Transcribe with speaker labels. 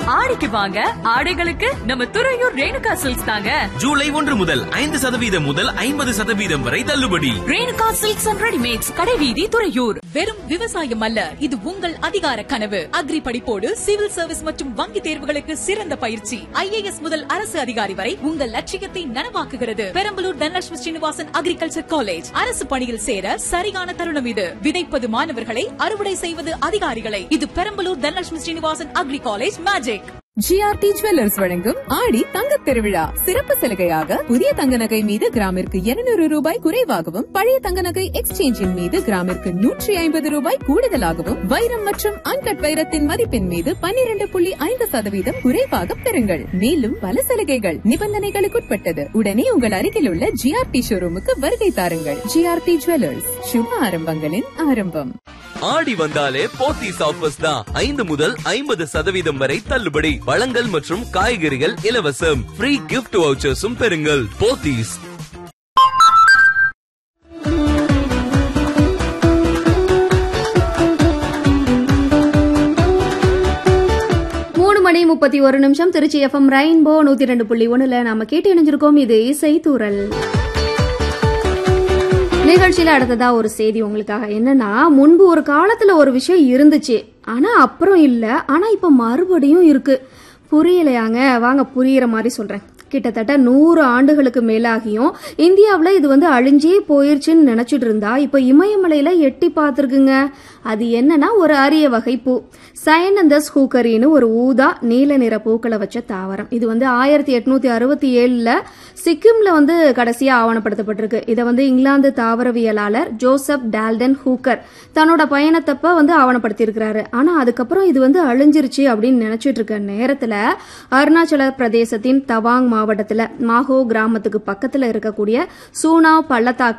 Speaker 1: ஆடிக்கு வாங்க ஆடைகளுக்கு நம்ம துறையூர் ரேணுகா சில்க்ஸ் தாங்க
Speaker 2: ஜூலை ஒன்று முதல் ஐந்து சதவீதம் முதல் ஐம்பது சதவீதம் வரை தள்ளுபடி
Speaker 1: ரேணுகா சில்க்ஸ் அண்ட் ரெடிமேட்ஸ் கடைவீதி துறையூர்
Speaker 3: வெறும் விவசாயம் அல்ல இது உங்கள் அதிகார கனவு அக்ரி படிப்போடு சிவில் சர்வீஸ் மற்றும் வங்கி தேர்வுகளுக்கு சிறந்த பயிற்சி ஐஏஎஸ் முதல் அரசு அதிகாரி வரை உங்கள் லட்சியத்தை நனவாக்குகிறது பெரம்பலூர் தனலட்சுமி ஸ்ரீனிவாசன் அக்ரிகல்ச்சர் காலேஜ் அரசு பணியில் சேர சரியான தருணம் இது விதைப்பது மாணவர்களை அறுவடை செய்வது அதிகாரிகளை இது Perambalur Dhanalakshmi Srinivasan agri college magic
Speaker 4: GRT jewellers வழங்கும் ஆடி தங்கத் திருவிழா சிறப்பு சலுகையாக புதிய தங்க நகை மீது கிராமிற்கு 200 ரூபாய் குறைவாகவும் பழைய தங்க நகை எக்ஸ்சேஞ்சின் மீது கிராமிற்கு நூற்றி ஐம்பது ரூபாய் கூடுதலாகவும் வைரம் மற்றும் அன்கட் வைரத்தின் மதிப்பின் மீது 12.5% புள்ளி ஐந்து சதவீதம் குறைவாக பெறுங்கள் மேலும் பல சலுகைகள் நிபந்தனைகளுக்குட்பட்டது உடனே உங்கள் அருகில் உள்ள ஜிஆர்டி ஷோரூமுக்கு வருகை தாருங்கள் ஜிஆர்டி ஜுவல்லர்ஸ் சுப ஆரம்பங்களின் ஆரம்பம்
Speaker 2: ஆடி வந்தாலே போத்தீஸ் ஆஃபர்ஸ் தான் ஐந்து முதல் ஐம்பது சதவீதம் வரை தள்ளுபடி பழங்கள் மற்றும் காய்கறிகள் இலவசம் ஃப்ரீ கிஃப்ட் வவுச்சர்ஸும் பெறுங்கள் போத்தீஸ்
Speaker 5: மூணு மணி முப்பத்தி ஒரு நிமிஷம் திருச்சி எஃப்எம் ரெயின்போ நூத்தி ரெண்டு புள்ளி ஒண்ணுல நாம கேட்டு இணைஞ்சிருக்கோம் இது இசை தூரல் நிகழ்ச்சியில அடுத்ததா ஒரு செய்தி உங்களுக்காக என்னன்னா முன்பு ஒரு காலத்துல ஒரு விஷயம் இருந்துச்சு ஆனா அப்புறம் இல்ல ஆனா இப்ப மறுபடியும் இருக்கு புரியலையாங்க வாங்க புரியுற மாதிரி சொல்றேன் கிட்டத்தட்ட நூறு ஆண்டுகளுக்கு மேலாகியும் இந்தியாவில் இது வந்து அழிஞ்சே போயிருச்சுன்னு நினைச்சிட்டு இருந்தா இப்போ இமயமலையில எட்டி பார்த்துருக்குங்க அது என்னன்னா ஒரு அரிய வகை பூ சயனந்தஸ் ஹூக்கரின்னு ஒரு ஊதா நீல நிற பூக்களை வச்ச தாவரம் இது வந்து ஆயிரத்தி எட்நூத்தி அறுபத்தி ஏழுல சிக்கிம்ல வந்து கடைசியா ஆவணப்படுத்தப்பட்டிருக்கு இதை வந்து இங்கிலாந்து தாவரவியலாளர் ஜோசப் டால்டன் ஹூக்கர் தன்னோட பயணத்தப்ப வந்து ஆவணப்படுத்தியிருக்கிறாரு ஆனா அதுக்கப்புறம் இது வந்து அழிஞ்சிருச்சு அப்படின்னு நினைச்சிட்டு இருக்க நேரத்துல அருணாச்சல பிரதேசத்தின் தவாங் மாவட்டத்துல மாஹோ கிராமத்துக்கு பக்கத்துல இருக்கக்கூடிய சூனா பள்ளத்தாக்கு